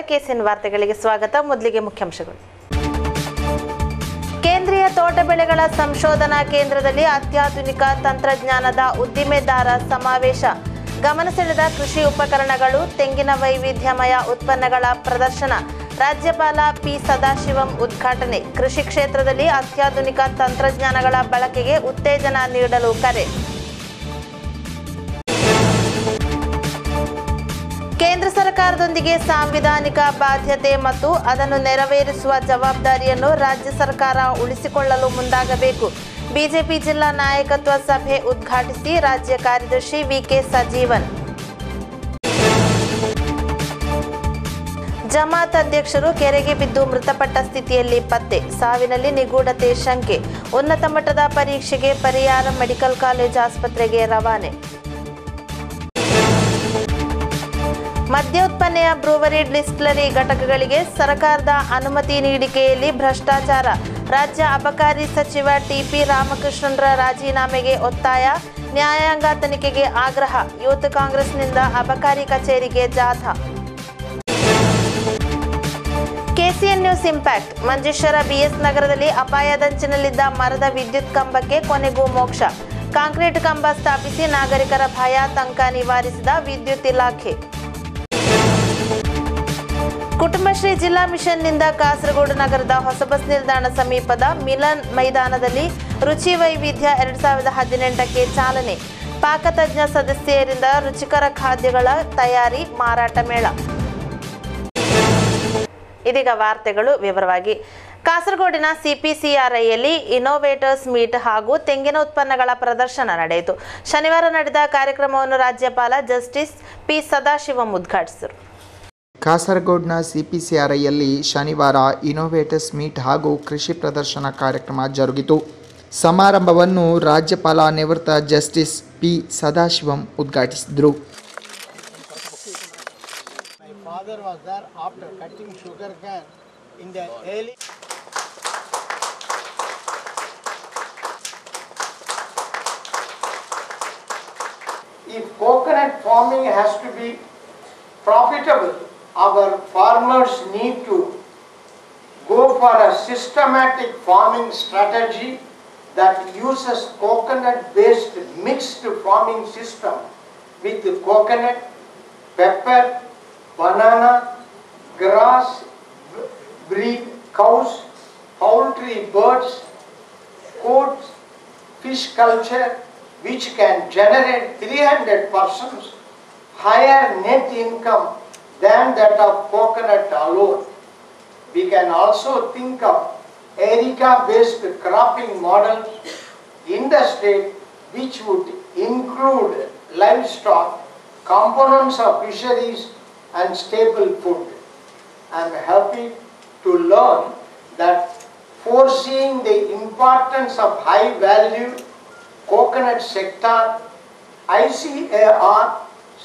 KCN ವಾರ್ತೆಗಳಿಗೆ ಸ್ವಾಗತ ಮೊದಲಿಗೆ ಮುಖ್ಯಾಂಶಗಳು ಕೇಂದ್ರೀಯ ತೋಟ ಬೆಳೆಗಳ ಸಂಶೋಧನಾ ಕೇಂದ್ರದಲ್ಲಿ ಅತ್ಯಾಧುನಿಕ ತಂತ್ರಜ್ಞಾನದ ಉದ್ದಿಮೆದಾರ ಸಮಾವೇಶ ಗಮನ ಸೆಳೆದ ಕೃಷಿ ಉಪಕರಣಗಳು ತೆಂಗಿನ ವೈವಿಧ್ಯಮಯ ಉತ್ಪನ್ನಗಳ ಪ್ರದರ್ಶನ ರಾಜ್ಯಪಾಲ ಪಿ ಸದಾಶಿವಂ ಉದ್ಘಾಟನೆ ಕೃಷಿ ಕ್ಷೇತ್ರದಲ್ಲಿ ಅತ್ಯಾಧುನಿಕ ತಂತ್ರಜ್ಞಾನಗಳ ಬಳಕೆಗೆ ಉತ್ತೇಜನ ನೀಡಲು ಕರೆ ಕೇಂದ್ರ ಸರ್ಕಾರದೊಂದಿಗೆ ಸಾಂವಿಧಾನಿಕ ಬಾಧ್ಯತೆ ಮತ್ತು ಅದನ್ನು ನೆರವೇರಿಸುವ ಜವಾಬ್ದಾರಿಯನ್ನು ರಾಜ್ಯ ಸರ್ಕಾರ ಉಳಿಸಿಕೊಳ್ಳಲು ಮುಂದಾಗಬೇಕು ಬಿಜೆಪಿ ಜಿಲ್ಲಾ ನಾಯಕತ್ವ ಸಭೆ ಉದ್ಘಾಟಿಸಿ ರಾಜ್ಯ ಕಾರ್ಯದರ್ಶಿ ವಿಕೆ ಸಜೀವನ್ ಜಮಾತ್ ಅಧ್ಯಕ್ಷರು ಕೆರೆಗೆ ಬಿದ್ದು ಮೃತಪಟ್ಟ ಸ್ಥಿತಿಯಲ್ಲಿ ಪತ್ತೆ ಸಾವಿನಲ್ಲಿ ನಿಗೂಢತೆ ಶಂಕೆ ಉನ್ನತ ಮಟ್ಟದ ಪರೀಕ್ಷೆಗೆ ಪರಿಯಾರ ಮೆಡಿಕಲ್ ಕಾಲೇಜ್ ಆಸ್ಪತ್ರೆಗೆ ರವಾನೆ ಮದ್ಯೋತ್ಪನ್ನೆಯ ಬ್ರೂವರಿ ಡಿಸ್ಟಿಲರಿ ಘಟಕಗಳಿಗೆ ಸರ್ಕಾರದ ಅನುಮತಿ ನೀಡಿಕೆಯಲ್ಲಿ ಭ್ರಷ್ಟಾಚಾರ ರಾಜ್ಯ ಅಬಕಾರಿ ಸಚಿವ ಟಿಪಿ ರಾಮಕೃಷ್ಣನ್ರ ರಾಜೀನಾಮೆಗೆ ಒತ್ತಾಯ ನ್ಯಾಯಾಂಗ ತನಿಖೆಗೆ ಆಗ್ರಹ ಯೂತ್ ಕಾಂಗ್ರೆಸ್ನಿಂದ ಅಬಕಾರಿ ಕಚೇರಿಗೆ ಜಾಥಾ KCN news impact Manjeshwar BS ನಗರದಲ್ಲಿ ಅಪಾಯದಂಚಿನಲ್ಲಿದ್ದ ಮರದ ವಿದ್ಯುತ್ ಕಂಬಕ್ಕೆ ಕೊನೆಗೂ ಮೋಕ್ಷ ಕಾಂಕ್ರೀಟ್ ಕಂಬ ಸ್ಥಾಪಿಸಿ ನಾಗರಿಕರ ಭಯಾತಂಕ ನಿವಾರಿಸಿದ ವಿದ್ಯುತ್ ಇಲಾಖೆ ಕುಟುಂಬಶ್ರೀ ಜಿಲ್ಲಾ ಮಿಷನ್ನಿಂದ ಕಾಸರಗೋಡು ನಗರದ ಹೊಸ ಬಸ್ ನಿಲ್ದಾಣ ಸಮೀಪದ ಮಿಲನ್ ಮೈದಾನದಲ್ಲಿ ರುಚಿ ವೈವಿಧ್ಯ ಎರಡ್ ಸಾವಿರದ ಹದಿನೆಂಟಕ್ಕೆ ಚಾಲನೆ ಪಾಕತಜ್ಞ ಸದಸ್ಯರಿಂದ ರುಚಿಕರ ಖಾದ್ಯಗಳ ತಯಾರಿ ಮಾರಾಟ ಮೇಳ ಇದೀಗ ವಾರ್ತೆಗಳು ವಿವರವಾಗಿ ಕಾಸರಗೋಡಿನ ಸಿಪಿಸಿಆರ್ಐಯಲ್ಲಿ ಇನೋವೇಟರ್ಸ್ ಮೀಟ್ ಹಾಗೂ ತೆಂಗಿನ ಉತ್ಪನ್ನಗಳ ಪ್ರದರ್ಶನ ನಡೆಯಿತು ಶನಿವಾರ ನಡೆದ ಕಾರ್ಯಕ್ರಮವನ್ನು ರಾಜ್ಯಪಾಲ ಜಸ್ಟಿಸ್ ಪಿ ಸದಾಶಿವಂ ಉದ್ಘಾಟಿಸಿದರು ಕಾಸರಗೋಡ್ನ ಸಿಪಿಸಿಆರ್ಐಯಲ್ಲಿ ಶನಿವಾರ ಇನೋವೇಟರ್ಸ್ ಮೀಟ್ ಹಾಗೂ ಕೃಷಿ ಪ್ರದರ್ಶನ ಕಾರ್ಯಕ್ರಮ ಜರುಗಿತು ಸಮಾರಂಭವನ್ನು ರಾಜ್ಯಪಾಲ ನಿವೃತ್ತ ಜಸ್ಟಿಸ್ ಪಿ ಸದಾಶಿವಂ ಉದ್ಘಾಟಿಸಿದರು My father was there after cutting sugar cane in the early. If coconut farming has to be profitable, our farmers need to go for a systematic farming strategy that uses coconut-based mixed farming system with coconut, pepper, banana, grass, b- breed cows, poultry, birds, goats, fish culture, which can generate 300 persons higher net income than that of coconut alone. We can also think of Erica-based cropping models in the state which would include livestock, components of fisheries and staple food. I am happy to learn that foreseeing the importance of high value coconut sector, ICAR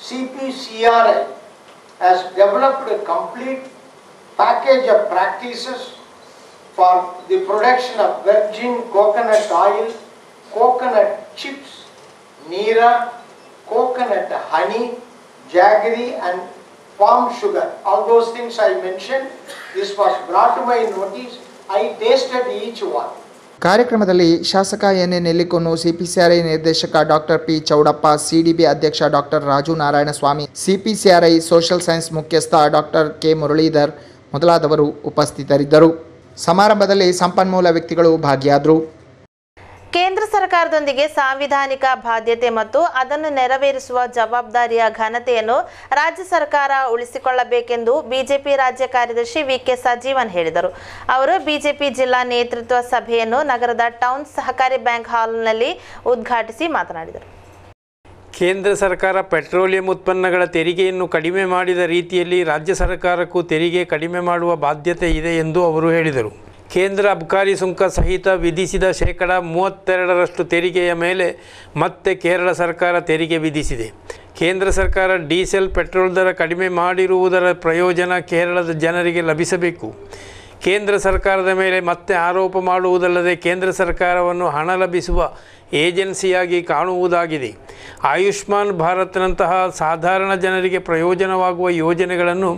CPCRI has developed a complete package of practices for the production of virgin coconut oil, coconut chips, neera, coconut honey, jaggery and palm sugar. All those things I mentioned, this was brought to my notice. I tasted each one. ಕಾರ್ಯಕ್ರಮದಲ್ಲಿ ಶಾಸಕ N A Nellikunnu CPCRI ನಿರ್ದೇಶಕ doctor P Chowdappa CDB ಅಧ್ಯಕ್ಷ doctor Raju Narayanaswamy CPCRI social science ಮುಖ್ಯಸ್ಥ doctor K Muralidhar ಮೊದಲಾದವರು ಉಪಸ್ಥಿತರಿದ್ದರು ಸಮಾರಂಭದಲ್ಲಿ ಸಂಪನ್ಮೂಲ ವ್ಯಕ್ತಿಗಳು ಭಾಗಿಯಾದರು ಕೇಂದ್ರ ಸರ್ಕಾರದೊಂದಿಗೆ ಸಾಂವಿಧಾನಿಕ ಬಾಧ್ಯತೆ ಮತ್ತು ಅದನ್ನು ನೆರವೇರಿಸುವ ಜವಾಬ್ದಾರಿಯ ಘನತೆಯನ್ನು ರಾಜ್ಯ ಸರ್ಕಾರ ಉಳಿಸಿಕೊಳ್ಳಬೇಕೆಂದು ಬಿಜೆಪಿ ರಾಜ್ಯ ಕಾರ್ಯದರ್ಶಿ ವಿಕೆ ಸಜೀವನ್ ಹೇಳಿದರು ಅವರು ಬಿಜೆಪಿ ಜಿಲ್ಲಾ ನೇತೃತ್ವ ಸಭೆಯನ್ನು ನಗರದ ಟೌನ್ ಸಹಕಾರಿ ಬ್ಯಾಂಕ್ ಹಾಲ್ನಲ್ಲಿ ಉದ್ಘಾಟಿಸಿ ಮಾತನಾಡಿದರು ಕೇಂದ್ರ ಸರ್ಕಾರ ಪೆಟ್ರೋಲಿಯಂ ಉತ್ಪನ್ನಗಳ ತೆರಿಗೆಯನ್ನು ಕಡಿಮೆ ಮಾಡಿದ ರೀತಿಯಲ್ಲಿ ರಾಜ್ಯ ಸರ್ಕಾರಕ್ಕೂ ತೆರಿಗೆ ಕಡಿಮೆ ಮಾಡುವ ಬಾಧ್ಯತೆ ಇದೆ ಎಂದು ಅವರು ಹೇಳಿದರು ಕೇಂದ್ರ ಅಬ್ಕಾರಿ ಸುಂಕ ಸಹಿತ ವಿಧಿಸಿದ ಶೇಕಡ ಮೂವತ್ತೆರಡರಷ್ಟು ತೆರಿಗೆಯ ಮೇಲೆ ಮತ್ತೆ ಕೇರಳ ಸರ್ಕಾರ ತೆರಿಗೆ ವಿಧಿಸಿದೆ ಕೇಂದ್ರ ಸರ್ಕಾರ ಡೀಸೆಲ್ ಪೆಟ್ರೋಲ್ ದರ ಕಡಿಮೆ ಮಾಡಿರುವುದರ ಪ್ರಯೋಜನ ಕೇರಳದ ಜನರಿಗೆ ಲಭಿಸಬೇಕು ಕೇಂದ್ರ ಸರ್ಕಾರದ ಮೇಲೆ ಮತ್ತೆ ಆರೋಪ ಮಾಡುವುದಲ್ಲದೆ ಕೇಂದ್ರ ಸರ್ಕಾರವನ್ನು ಹಣ ಲಭಿಸುವ ಏಜೆನ್ಸಿಯಾಗಿ ಕಾಣುವುದಾಗಿದೆ ಆಯುಷ್ಮಾನ್ ಭಾರತ್ನಂತಹ ಸಾಧಾರಣ ಜನರಿಗೆ ಪ್ರಯೋಜನವಾಗುವ ಯೋಜನೆಗಳನ್ನು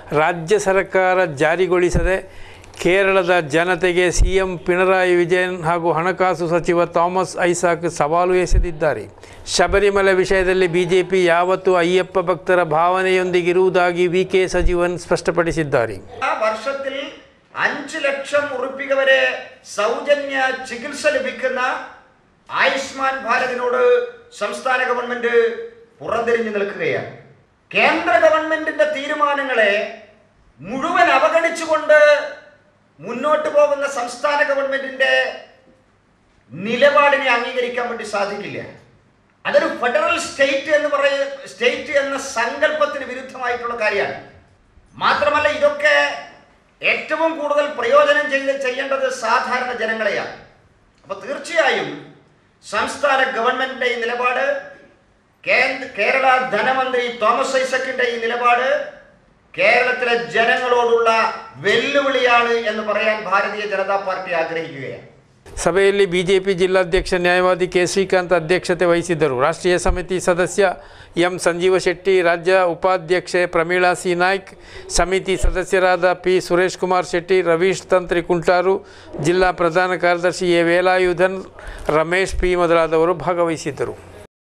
ರಾಜ್ಯ ಸರ್ಕಾರ ಜಾರಿಗೊಳಿಸದೆ ಕೇರಳದ ಜನತೆಗೆ ಸಿ ಎಂ ಪಿಣರಾಯಿ ವಿಜಯನ್ ಹಾಗೂ ಹಣಕಾಸು ಸಚಿವ ಥಾಮಸ್ ಐಸಾಕ್ ಸವಾಲು ಎಸೆದಿದ್ದಾರೆ ಶಬರಿಮಲೆ ವಿಷಯದಲ್ಲಿ ಬಿಜೆಪಿ ಯಾವತ್ತೂ അയ്യപ്പ ಭಕ್ತರ ಭಾವನೆಯೊಂದಿಗಿರುವುದಾಗಿ ವಿ ಕೆ ಸಜೀವನ್ ಸ್ಪಷ್ಟಪಡಿಸಿದ್ದಾರೆ ആ വർഷത്തിൽ അഞ്ച് ലക്ഷം ഉറുപ്പിക വരെ സൗജന്യ ചികിത്സ ലഭിക്കുന്ന ആയുഷ്മാൻ ഭാരതിനോട് സംസ്ഥാന ഗവൺമെന്റ് പുറംതിരിഞ്ഞു നിൽക്കുകയാണ് കേന്ദ്ര ഗവൺമെന്റിന്റെ തീരുമാനങ്ങളെ മുഴുവൻ അവഗണിച്ചുകൊണ്ട് മുന്നോട്ട് പോകുന്ന സംസ്ഥാന ഗവൺമെന്റിന്റെ നിലപാടിനെ അംഗീകരിക്കാൻ വേണ്ടി സാധിക്കില്ല അതൊരു ഫെഡറൽ സ്റ്റേറ്റ് എന്ന് പറയ സ്റ്റേറ്റ് എന്ന സങ്കല്പത്തിന് വിരുദ്ധമായിട്ടുള്ള കാര്യമാണ് മാത്രമല്ല ഇതൊക്കെ ഏറ്റവും കൂടുതൽ പ്രയോജനം ചെയ്ത് ചെയ്യേണ്ടത് സാധാരണ ജനങ്ങളെയാണ് അപ്പോൾ തീർച്ചയായും സംസ്ഥാന ഗവൺമെന്റിന്റെ ഈ നിലപാട് കേന്ദ്ര കേരള ധനമന്ത്രി തോമസ് ഐസക്കിന്റെ ഈ നിലപാട് കേരളത്തിലെ ജനങ്ങളോടുള്ള വെല്ലുവിളിയാണ് എന്ന് പറയാൻ ഭാരതീയ ജനതാ പാർട്ടി ആഗ്രഹിക്കുകയാണ് ಸಭೆಯಲ್ಲಿ ಬಿಜೆಪಿ ಜಿಲ್ಲಾಧ್ಯಕ್ಷ ನ್ಯಾಯವಾದಿ ಕೆ ಶ್ರೀಕಾಂತ್ ಅಧ್ಯಕ್ಷತೆ ವಹಿಸಿದ್ದರು ರಾಷ್ಟ್ರೀಯ ಸಮಿತಿ ಸದಸ್ಯ ಎಂ ಸಂಜೀವ ಶೆಟ್ಟಿ ರಾಜ್ಯ ಉಪಾಧ್ಯಕ್ಷೆ ಪ್ರಮೀಳಾ ಸಿ ನಾಯ್ಕ್ ಸಮಿತಿ ಸದಸ್ಯರಾದ ಪಿ ಸುರೇಶ್ ಕುಮಾರ್ ಶೆಟ್ಟಿ ರವೀಶ್ ತಂತ್ರಿ ಕುಂಟಾರು ಜಿಲ್ಲಾ ಪ್ರಧಾನ ಕಾರ್ಯದರ್ಶಿ ಎ ವೇಲಾಯುಧನ್ ರಮೇಶ್ ಪಿ ಮೊದಲಾದವರು ಭಾಗವಹಿಸಿದ್ದರು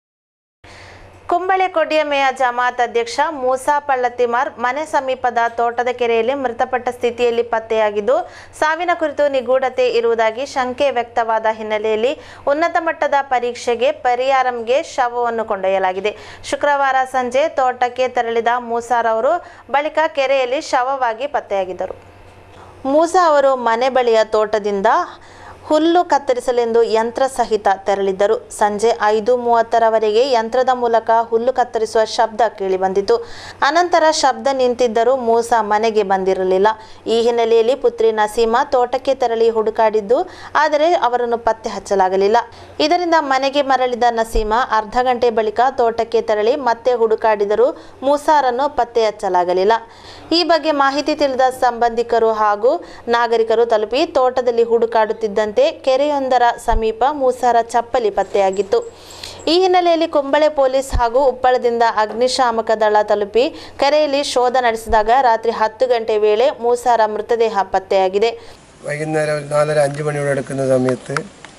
ಕುಂಬಳೆ ಕೊಡಿಯಮೆಯ ಜಮಾತ್ ಅಧ್ಯಕ್ಷ ಮೂಸಾ ಪಳ್ಳತ್ತಿಮಾರ್ ಮನೆ ಸಮೀಪದ ತೋಟದ ಕೆರೆಯಲ್ಲಿ ಮೃತಪಟ್ಟ ಸ್ಥಿತಿಯಲ್ಲಿ ಪತ್ತೆಯಾಗಿದ್ದು ಸಾವಿನ ಕುರಿತು ನಿಗೂಢತೆ ಇರುವುದಾಗಿ ಶಂಕೆ ವ್ಯಕ್ತವಾದ ಹಿನ್ನೆಲೆಯಲ್ಲಿ ಉನ್ನತ ಮಟ್ಟದ ಪರೀಕ್ಷೆಗೆ ಪರಿಯಾರಂಗೆ ಶವವನ್ನು ಕೊಂಡೊಯ್ಯಲಾಗಿದೆ ಶುಕ್ರವಾರ ಸಂಜೆ ತೋಟಕ್ಕೆ ತೆರಳಿದ ಮೂಸಾರವರು ಬಳಿಕ ಕೆರೆಯಲ್ಲಿ ಶವವಾಗಿ ಪತ್ತೆಯಾಗಿದ್ದರು ಮೂಸಾ ಅವರು ಮನೆ ಬಳಿಯ ತೋಟದಿಂದ ಹುಲ್ಲು ಕತ್ತರಿಸಲೆಂದು ಯಂತ್ರ ಸಹಿತ ತೆರಳಿದ್ದರು ಸಂಜೆ ಐದು ಮೂವತ್ತರವರೆಗೆ ಯಂತ್ರದ ಮೂಲಕ ಹುಲ್ಲು ಕತ್ತರಿಸುವ ಶಬ್ದ ಕೇಳಿಬಂದಿತು ಅನಂತರ ಶಬ್ದ ನಿಂತಿದ್ದರೂ ಮೂಸ ಮನೆಗೆ ಬಂದಿರಲಿಲ್ಲ ಈ ಹಿನ್ನೆಲೆಯಲ್ಲಿ ಪುತ್ರಿ ನಸೀಮಾ ತೋಟಕ್ಕೆ ತೆರಳಿ ಹುಡುಕಾಡಿದ್ದು ಆದರೆ ಅವರನ್ನು ಪತ್ತೆ ಹಚ್ಚಲಾಗಲಿಲ್ಲ ಇದರಿಂದ ಮನೆಗೆ ಮರಳಿದ ನಸೀಮಾ ಅರ್ಧ ಗಂಟೆ ಬಳಿಕ ತೋಟಕ್ಕೆ ತೆರಳಿ ಮತ್ತೆ ಹುಡುಕಾಡಿದರೂ ಮೂಸಾರನ್ನು ಪತ್ತೆ ಹಚ್ಚಲಾಗಲಿಲ್ಲ ಈ ಬಗ್ಗೆ ಮಾಹಿತಿ ತಿಳಿದ ಸಂಬಂಧಿಕರು ಹಾಗೂ ನಾಗರಿಕರು ತಲುಪಿ ತೋಟದಲ್ಲಿ ಹುಡುಕಾಡುತ್ತಿದ್ದಂತೆ ಕೆರೆಯೊಂದರ ಸಮೀಪ ಮೂಸಾರ ಚಪ್ಪಲಿ ಪತ್ತೆಯಾಗಿತ್ತು ಈ ಹಿನ್ನೆಲೆಯಲ್ಲಿ ಕುಂಬಳೆ ಪೊಲೀಸ್ ಹಾಗೂ ಉಪ್ಪಳದಿಂದ ಅಗ್ನಿಶಾಮಕ ದಳ ತಲುಪಿ ಕೆರೆಯಲ್ಲಿ ಶೋಧ ನಡೆಸಿದಾಗ രാത്രി ಹತ್ತು ಗಂಟೆ ವೇಳೆ ಮೂಸಾರ ಮೃತದೇಹ ಪತ್ತೆಯಾಗಿದೆ വൈകുന്നേരം ഒരു നാലര അഞ്ച് മണിയോടെ എടുക്കുന്ന സമയത്ത്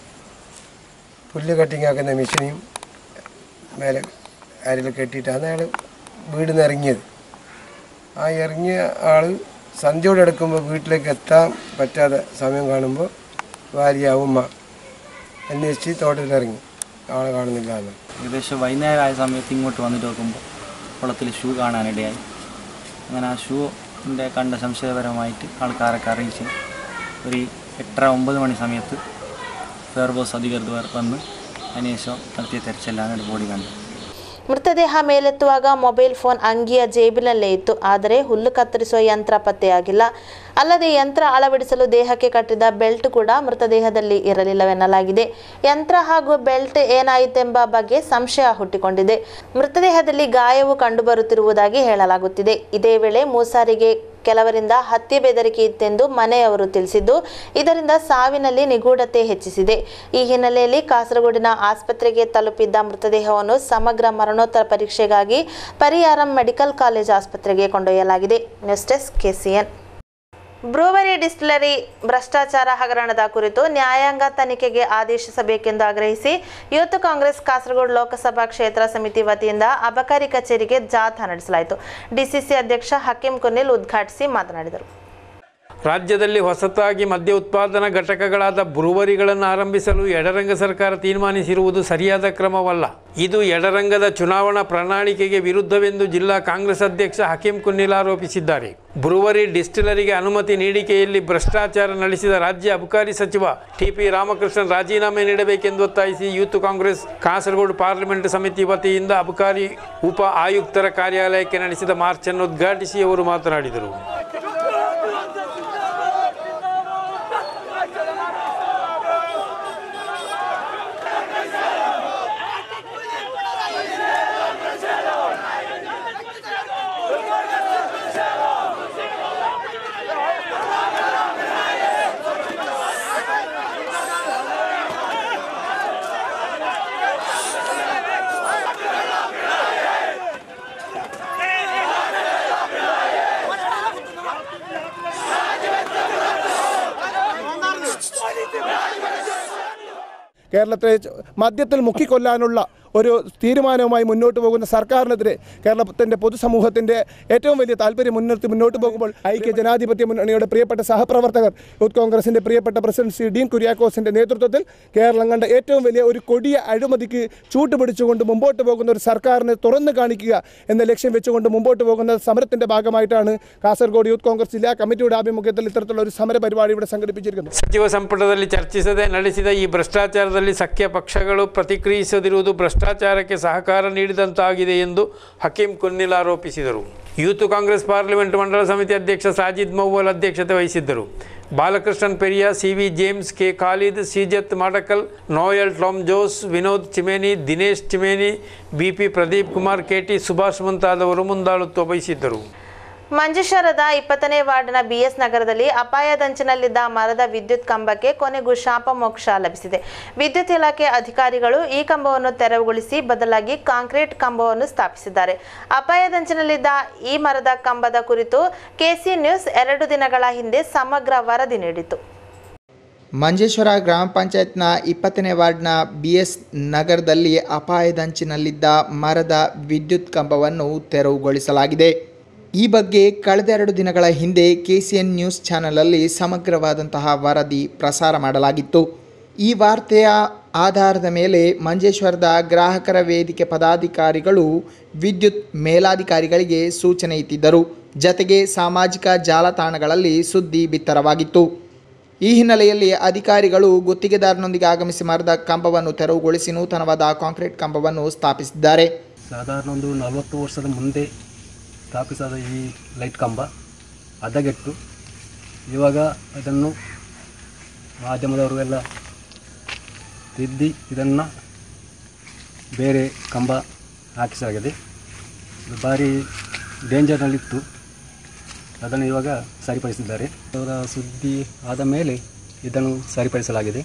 പുല്ല് കട്ടിങ് ആക്കുന്ന മെഷീനും മേലെ അരിൽ കെട്ടിയിട്ടാണ് അയാൾ വീടിൽ നിന്ന് ഇറങ്ങിയത് ആ ഇറങ്ങിയ ആൾ സന്ധ്യയോടെ എടുക്കുമ്പോൾ വീട്ടിലേക്ക് എത്താൻ പറ്റാതെ സമയം കാണുമ്പോൾ ഭാര്യ ഉമ്മ അന്വേഷിച്ച് തോട്ടത്തിലിറങ്ങി ആളെ കാണുന്നില്ല എന്ന് ഏകദേശം വൈകുന്നേരം ആയ സമയത്ത് ഇങ്ങോട്ട് വന്നിട്ട് നോക്കുമ്പോൾ കുളത്തിൽ ഷൂ കാണാനിടയായി അങ്ങനെ ആ ഷൂവിൻ്റെ കണ്ട സംശയപരമായിട്ട് ആൾക്കാരൊക്കെ അറിയിച്ച് ഒരു എട്ടര ഒമ്പത് മണി സമയത്ത് ഫെയർബോസ് അധികൃതർ വന്ന് അതിനുശേഷം നടത്തിയ തെരച്ചിലാണ് ഒരു ബോഡി കണ്ടത് ಮೃತದೇಹ ಮೇಲೆತ್ತುವಾಗ ಮೊಬೈಲ್ ಫೋನ್ ಅಂಗಿಯ ಜೇಬಿನಲ್ಲೇ ಇತ್ತು ಆದರೆ ಹುಲ್ಲು ಕತ್ತರಿಸುವ ಯಂತ್ರ ಪತ್ತೆಯಾಗಿಲ್ಲ ಅಲ್ಲದೆ ಯಂತ್ರ ಅಳವಡಿಸಲು ದೇಹಕ್ಕೆ ಕಟ್ಟಿದ ಬೆಲ್ಟ್ ಕೂಡ ಮೃತದೇಹದಲ್ಲಿ ಇರಲಿಲ್ಲವೆನ್ನಲಾಗಿದೆ ಯಂತ್ರ ಹಾಗೂ ಬೆಲ್ಟ್ ಏನಾಯಿತೆಂಬ ಬಗ್ಗೆ ಸಂಶಯ ಹುಟ್ಟಿಕೊಂಡಿದೆ ಮೃತದೇಹದಲ್ಲಿ ಗಾಯವು ಕಂಡುಬರುತ್ತಿರುವುದಾಗಿ ಹೇಳಲಾಗುತ್ತಿದೆ ಇದೇ ವೇಳೆ ಮೂಸಾರಿಗೆ ಕೆಲವರಿಂದ ಹತ್ಯೆ ಬೆದರಿಕೆ ಇತ್ತೆಂದು ಮನೆಯವರು ತಿಳಿಸಿದ್ದು ಇದರಿಂದ ಸಾವಿನಲ್ಲಿ ನಿಗೂಢತೆ ಹೆಚ್ಚಿಸಿದೆ ಈ ಹಿನ್ನೆಲೆಯಲ್ಲಿ ಕಾಸರಗೋಡಿನ ಆಸ್ಪತ್ರೆಗೆ ತಲುಪಿದ್ದ ಮೃತದೇಹವನ್ನು ಸಮಗ್ರ ಮರಣೋತ್ತರ ಪರೀಕ್ಷೆಗಾಗಿ ಪರಿಯಾರಂ ಮೆಡಿಕಲ್ ಕಾಲೇಜ್ ಆಸ್ಪತ್ರೆಗೆ ಕೊಂಡೊಯ್ಯಲಾಗಿದೆ news desk KCN brewery distillery ಭ್ರಷ್ಟಾಚಾರ ಹಗರಣದ ಕುರಿತು ನ್ಯಾಯಾಂಗ ತನಿಖೆಗೆ ಆದೇಶಿಸಬೇಕೆಂದು ಆಗ್ರಹಿಸಿ ಯೂತ್ ಕಾಂಗ್ರೆಸ್ ಕಾಸರಗೋಡು ಲೋಕಸಭಾ ಕ್ಷೇತ್ರ ಸಮಿತಿ ವತಿಯಿಂದ ಅಬಕಾರಿ ಕಚೇರಿಗೆ ಜಾಥಾ ನಡೆಸಲಾಯಿತು ಡಿಸಿಸಿ ಅಧ್ಯಕ್ಷ ಹಕೀಂ ಕುನಿಲ್ ಉದ್ಘಾಟಿಸಿ ಮಾತನಾಡಿದರು ರಾಜ್ಯದಲ್ಲಿ ಹೊಸತಾಗಿ ಮದ್ಯ ಉತ್ಪಾದನಾ ಘಟಕಗಳಾದ ಬ್ರೂವರಿಗಳನ್ನು ಆರಂಭಿಸಲು ಎಡರಂಗ ಸರ್ಕಾರ ತೀರ್ಮಾನಿಸಿರುವುದು ಸರಿಯಾದ ಕ್ರಮವಲ್ಲ ಇದು ಎಡರಂಗದ ಚುನಾವಣಾ ಪ್ರಣಾಳಿಕೆಗೆ ವಿರುದ್ಧವೆಂದು ಜಿಲ್ಲಾ ಕಾಂಗ್ರೆಸ್ ಅಧ್ಯಕ್ಷ ಹಕೀಂ ಕುನ್ನಿಲ್ ಆರೋಪಿಸಿದ್ದಾರೆ ಬ್ರೂವರಿ ಡಿಸ್ಟಿಲರಿಗೆ ಅನುಮತಿ ನೀಡಿಕೆಯಲ್ಲಿ ಭ್ರಷ್ಟಾಚಾರ ನಡೆಸಿದ ರಾಜ್ಯ ಅಬಕಾರಿ ಸಚಿವ ಟಿಪಿ ರಾಮಕೃಷ್ಣನ್ ರಾಜೀನಾಮೆ ನೀಡಬೇಕೆಂದು ಒತ್ತಾಯಿಸಿ ಯೂತ್ ಕಾಂಗ್ರೆಸ್ ಕಾಸರಗೋಡು ಪಾರ್ಲಿಮೆಂಟ್ ಸಮಿತಿ ವತಿಯಿಂದ ಅಬಕಾರಿ ಉಪ ಆಯುಕ್ತರ ಕಾರ್ಯಾಲಯಕ್ಕೆ ನಡೆಸಿದ ಮಾರ್ಚನ್ನು ಉದ್ಘಾಟಿಸಿ ಅವರು ಮಾತನಾಡಿದರು കേരളത്തെ ച- മദ്യത്തിൽ മുക്കിക്കൊല്ലാനുള്ള ഒരു തീരുമാനവുമായി മുന്നോട്ട് പോകുന്ന സർക്കാരിനെതിരെ കേരളത്തിൻ്റെ പൊതുസമൂഹത്തിൻ്റെ ഏറ്റവും വലിയ താല്പര്യം മുൻനിർത്തി മുന്നോട്ട് പോകുമ്പോൾ ഐക്യ ജനാധിപത്യ മുന്നണിയുടെ പ്രിയപ്പെട്ട സഹപ്രവർത്തകർ യൂത്ത് കോൺഗ്രസിൻ്റെ പ്രിയപ്പെട്ട പ്രസിഡന്റ് ശ്രീ ഡീൻ കുര്യാക്കോസിൻ്റെ നേതൃത്വത്തിൽ കേരളം കണ്ട ഏറ്റവും വലിയ ഒരു കൊടിയ അഴിമതിക്ക് ചൂട്ടുപിടിച്ചുകൊണ്ട് മുമ്പോട്ട് പോകുന്ന ഒരു സർക്കാരിനെ തുറന്നു കാണിക്കുക എന്ന ലക്ഷ്യം വെച്ചുകൊണ്ട് മുമ്പോട്ട് പോകുന്ന സമരത്തിൻ്റെ ഭാഗമായിട്ടാണ് കാസർഗോഡ് യൂത്ത് കോൺഗ്രസ് ജില്ലാ കമ്മിറ്റിയുടെ ആഭിമുഖ്യത്തിൽ ഇത്തരത്തിലുള്ള ഒരു സമര പരിപാടി ഇവിടെ സംഘടിപ്പിച്ചിരിക്കുന്നത് ಸಚಿವ ಸಂಪುಟದಲ್ಲಿ ಚರ್ಚಿಸದೆ ನಡೆಸಿದ ಈ ಭ್ರಷ್ಟಾಚಾರದಲ್ಲಿ ಸಖ್ಯ ಪಕ್ಷಗಳು ಪ್ರತಿಕ್ರಿಯಿಸದಿರುವುದು ಭ್ರಷ್ಟಾಚಾರಕ್ಕೆ ಸಹಕಾರ ನೀಡಿದಂತಾಗಿದೆ ಎಂದು ಹಕೀಂ ಕುನ್ನಿಲ್ ಆರೋಪಿಸಿದರು ಯೂತ್ ಕಾಂಗ್ರೆಸ್ ಪಾರ್ಲಿಮೆಂಟ್ ಮಂಡಲ ಸಮಿತಿ ಅಧ್ಯಕ್ಷ ಸಾಜಿದ್ ಮೌವಲ್ ಅಧ್ಯಕ್ಷತೆ ವಹಿಸಿದ್ದರು Balakrishnan Periya C V James K Khalid Sijath Madakal Noel Tom Jose Vinod Chimeni Dinesh Chimeni B P Pradeep Kumar K T Subhash ಮುಂತಾದವರು ಮುಂದಾಳುತ್ವ ವಹಿಸಿದ್ದರು ಮಂಜೇಶ್ವರದ ಇಪ್ಪತ್ತನೇ ವಾರ್ಡ್ನ ಬಿಎಸ್ ನಗರದಲ್ಲಿ ಅಪಾಯದಂಚಿನಲ್ಲಿದ್ದ ಮರದ ವಿದ್ಯುತ್ ಕಂಬಕ್ಕೆ ಕೊನೆಗೂ ಶಾಪ ಮೋಕ್ಷ ಲಭಿಸಿದೆ ವಿದ್ಯುತ್ ಇಲಾಖೆ ಅಧಿಕಾರಿಗಳು ಈ ಕಂಬವನ್ನು ತೆರವುಗೊಳಿಸಿ ಬದಲಾಗಿ ಕಾಂಕ್ರೀಟ್ ಕಂಬವನ್ನು ಸ್ಥಾಪಿಸಿದ್ದಾರೆ ಅಪಾಯದಂಚಿನಲ್ಲಿದ್ದ ಈ ಮರದ ಕಂಬದ ಕುರಿತು ಕೆಸಿ ನ್ಯೂಸ್ ಎರಡು ದಿನಗಳ ಹಿಂದೆ ಸಮಗ್ರ ವರದಿ ನೀಡಿತು ಮಂಜೇಶ್ವರ ಗ್ರಾಮ ಪಂಚಾಯತ್ನ ಇಪ್ಪತ್ತನೇ ವಾರ್ಡ್ನ ಬಿ ಎಸ್ ನಗರದಲ್ಲಿ ಅಪಾಯದಂಚಿನಲ್ಲಿದ್ದ ಮರದ ವಿದ್ಯುತ್ ಕಂಬವನ್ನು ತೆರವುಗೊಳಿಸಲಾಗಿದೆ ಈ ಬಗ್ಗೆ ಕಳೆದೆರಡು ದಿನಗಳ ಹಿಂದೆ ಕೆ ಸಿ ಎನ್ ನ್ಯೂಸ್ ಚಾನಲಲ್ಲಿ ಸಮಗ್ರವಾದಂತಹ ವರದಿ ಪ್ರಸಾರ ಮಾಡಲಾಗಿತ್ತು ಈ ವಾರ್ತೆಯ ಆಧಾರದ ಮೇಲೆ ಮಂಜೇಶ್ವರದ ಗ್ರಾಹಕರ ವೇದಿಕೆ ಪದಾಧಿಕಾರಿಗಳು ವಿದ್ಯುತ್ ಮೇಲಾಧಿಕಾರಿಗಳಿಗೆ ಸೂಚನೆ ಇತ್ತಿದ್ದರು ಜತೆಗೆ ಸಾಮಾಜಿಕ ಜಾಲತಾಣಗಳಲ್ಲಿ ಸುದ್ದಿ ಬಿತ್ತರವಾಗಿತ್ತು ಈ ಹಿನ್ನೆಲೆಯಲ್ಲಿ ಅಧಿಕಾರಿಗಳು ಗುತ್ತಿಗೆದಾರನೊಂದಿಗೆ ಆಗಮಿಸಿ ಮರದ ಕಂಬವನ್ನು ತೆರವುಗೊಳಿಸಿ ನೂತನವಾದ ಕಾಂಕ್ರೀಟ್ ಕಂಬವನ್ನು ಸ್ಥಾಪಿಸಿದ್ದಾರೆ ಸಾಧಾರಣ ಒಂದು ನಲವತ್ತು ವರ್ಷದ ಮುಂದೆ ಸ್ಥಾಪಿಸಾದ ಈ ಲೈಟ್ ಕಂಬ ಹದಗೆಟ್ಟು ಇವಾಗ ಅದನ್ನು ಮಾಧ್ಯಮದವರು ಎಲ್ಲ ತಿದ್ದಿ ಇದನ್ನು ಬೇರೆ ಕಂಬ ಹಾಕಿಸಲಾಗಿದೆ ಇದು ಭಾರಿ ಡೇಂಜರ್ನಲ್ಲಿತ್ತು ಅದನ್ನು ಇವಾಗ ಸರಿಪಡಿಸಿದ್ದಾರೆ ಅವರ ಸುದ್ದಿ ಆದ ಮೇಲೆ ಇದನ್ನು ಸರಿಪಡಿಸಲಾಗಿದೆ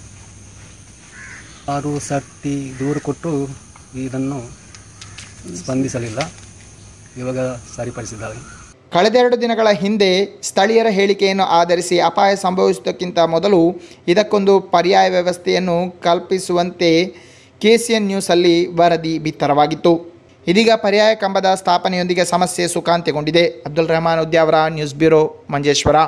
ಆರು ಸರ್ತಿ ದೂರು ಕೊಟ್ಟು ಇದನ್ನು ಸ್ಪಂದಿಸಲಿಲ್ಲ ಇವಾಗ ಸರಿಪಡಿಸಿದ್ದಾರೆ ಕಳೆದೆರಡು ದಿನಗಳ ಹಿಂದೆ ಸ್ಥಳೀಯರ ಹೇಳಿಕೆಯನ್ನು ಆಧರಿಸಿ ಅಪಾಯ ಸಂಭವಿಸುವುದಕ್ಕಿಂತ ಮೊದಲು ಇದಕ್ಕೊಂದು ಪರ್ಯಾಯ ವ್ಯವಸ್ಥೆಯನ್ನು ಕಲ್ಪಿಸುವಂತೆ ಕೆ ಸಿ ಎನ್ ನ್ಯೂಸಲ್ಲಿ ವರದಿ ಬಿತ್ತರವಾಗಿತ್ತು ಇದೀಗ ಪರ್ಯಾಯ ಕಂಬದ ಸ್ಥಾಪನೆಯೊಂದಿಗೆ ಸಮಸ್ಯೆ ಸುಖಾಂತ್ಯಗೊಂಡಿದೆ ಅಬ್ದುಲ್ ರೆಹಮಾನ್ ಉದ್ಯಾವರ ನ್ಯೂಸ್ ಬ್ಯೂರೋ ಮಂಜೇಶ್ವರ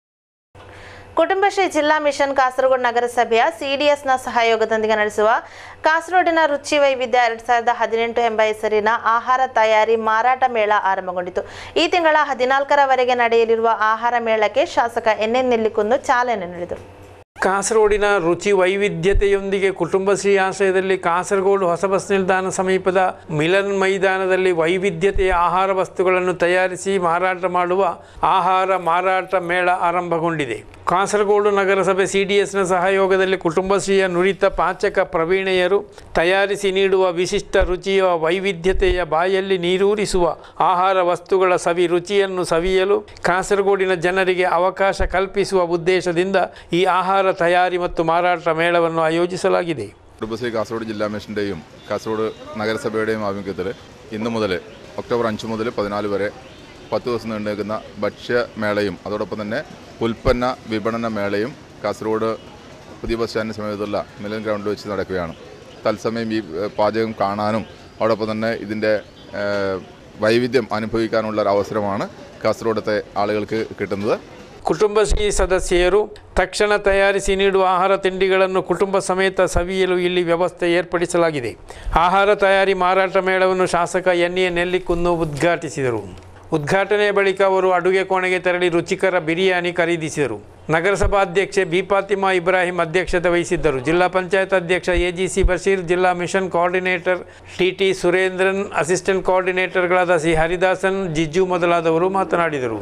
ಕುಟುಂಬಶ್ರೀ ಜಿಲ್ಲಾ ಮಿಷನ್ ಕಾಸರಗೋಡು ನಗರಸಭೆಯ ಸಿಡಿಎಸ್ನ ಸಹಯೋಗದೊಂದಿಗೆ ನಡೆಸುವ ಕಾಸರಗೋಡಿನ ರುಚಿ ವೈವಿಧ್ಯ ಎರಡ್ ಸಾವಿರದ ಹದಿನೆಂಟು ಎಂಬ ಹೆಸರಿನ ಆಹಾರ ತಯಾರಿ ಮಾರಾಟ ಮೇಳ ಆರಂಭಗೊಂಡಿತು ಈ ತಿಂಗಳ ಹದಿನಾಲ್ಕರವರೆಗೆ ನಡೆಯಲಿರುವ ಆಹಾರ ಮೇಳಕ್ಕೆ ಶಾಸಕ ಎನ್ ಎನ್ ನೆಲ್ಲಿಕುಂದು ಚಾಲನೆ ನೀಡಿದರು ಕಾಸರಗೋಡಿನ ರುಚಿ ವೈವಿಧ್ಯತೆಯೊಂದಿಗೆ ಕುಟುಂಬಶ್ರೀ ಆಶ್ರಯದಲ್ಲಿ ಕಾಸರಗೋಡು ಹೊಸ ಬಸ್ ನಿಲ್ದಾಣ ಸಮೀಪದ ಮಿಲನ್ ಮೈದಾನದಲ್ಲಿ ವೈವಿಧ್ಯತೆಯ ಆಹಾರ ವಸ್ತುಗಳನ್ನು ತಯಾರಿಸಿ ಮಾರಾಟ ಮಾಡುವ ಆಹಾರ ಮಾರಾಟ ಮೇಳ ಆರಂಭಗೊಂಡಿದೆ ಕಾಸರಗೋಡು ನಗರಸಭೆ ಸಿಡಿಎಸ್ನ ಸಹಯೋಗದಲ್ಲಿ ಕುಟುಂಬಶ್ರೀಯ ನುರಿತ ಪಾಚಕ ಪ್ರವೀಣೆಯರು ತಯಾರಿಸಿ ನೀಡುವ ವಿಶಿಷ್ಟ ರುಚಿಯ ವೈವಿಧ್ಯತೆಯ ಬಾಯಲ್ಲಿ ನೀರೂರಿಸುವ ಆಹಾರ ವಸ್ತುಗಳ ಸವಿ ರುಚಿಯನ್ನು ಸವಿಯಲು ಕಾಸರಗೋಡಿನ ಜನರಿಗೆ ಅವಕಾಶ ಕಲ್ಪಿಸುವ ಉದ್ದೇಶದಿಂದ ಈ ಆಹಾರ ತಯಾರಿ ಮತ್ತು ಮಾರಾಟ ಮೇಳವನ್ನು ആയോജിಸಲಾಗಿದೆ കുടുംബശ്രീ കാസർഗോഡ് ജില്ലാ മിഷൻ്റെയും കാസർഗോഡ് നഗരസഭയുടെയും ആഭിമുഖ്യത്തിൽ ഇന്ന് മുതൽ ഒക്ടോബർ അഞ്ച് മുതൽ പതിനാല് വരെ പത്ത് ദിവസം നീണ്ടു നിൽക്കുന്ന ഭക്ഷ്യമേളയും അതോടൊപ്പം തന്നെ ഉൽപ്പന്ന വിപണന മേളയും കാസർഗോഡ് പുതിയ ബസ് സ്റ്റാൻഡിന് സമീപത്തുള്ള മിലൻ ഗ്രൗണ്ടിൽ വെച്ച് നടക്കുകയാണ് തത്സമയം ഈ ഏഹ്, പാചകം കാണാനും അതോടൊപ്പം തന്നെ ഇതിൻ്റെ ഏഹ്, വൈവിധ്യം അനുഭവിക്കാനുള്ള ഒരു അവസരമാണ് കാസർഗോഡത്തെ ആളുകൾക്ക് കിട്ടുന്നത് ಕುಟುಂಬಶ್ರೀ ಸದಸ್ಯರು ತಕ್ಷಣ ತಯಾರಿಸಿ ನೀಡುವ ಆಹಾರ ತಿಂಡಿಗಳನ್ನು ಕುಟುಂಬ ಸಮೇತ ಸವಿಯಲು ಇಲ್ಲಿ ವ್ಯವಸ್ಥೆ ಏರ್ಪಡಿಸಲಾಗಿದೆ ಆಹಾರ ತಯಾರಿ ಮಾರಾಟ ಮೇಳವನ್ನು ಶಾಸಕ ಎನ್ ಎ ನೆಲ್ಲಿಕುನ್ನು ಉದ್ಘಾಟಿಸಿದರು ಉದ್ಘಾಟನೆಯ ಬಳಿಕ ಅವರು ಅಡುಗೆ ಕೋಣೆಗೆ ತೆರಳಿ ರುಚಿಕರ ಬಿರಿಯಾನಿ ಖರೀದಿಸಿದರು ನಗರಸಭಾ ಅಧ್ಯಕ್ಷೆ ಬಿ ಫಾತಿಮಾ ಇಬ್ರಾಹಿಂ ಅಧ್ಯಕ್ಷತೆ ವಹಿಸಿದ್ದರು ಜಿಲ್ಲಾ ಪಂಚಾಯತ್ ಅಧ್ಯಕ್ಷ ಎ ಜಿ ಸಿ ಬಶೀರ್ ಜಿಲ್ಲಾ mission coordinator T T Surendran assistant ಕೋಆರ್ಡಿನೇಟರ್ಗಳಾದ ಸಿ ಹರಿದಾಸನ್ ಜಿಜ್ಜು ಮೊದಲಾದವರು ಮಾತನಾಡಿದರು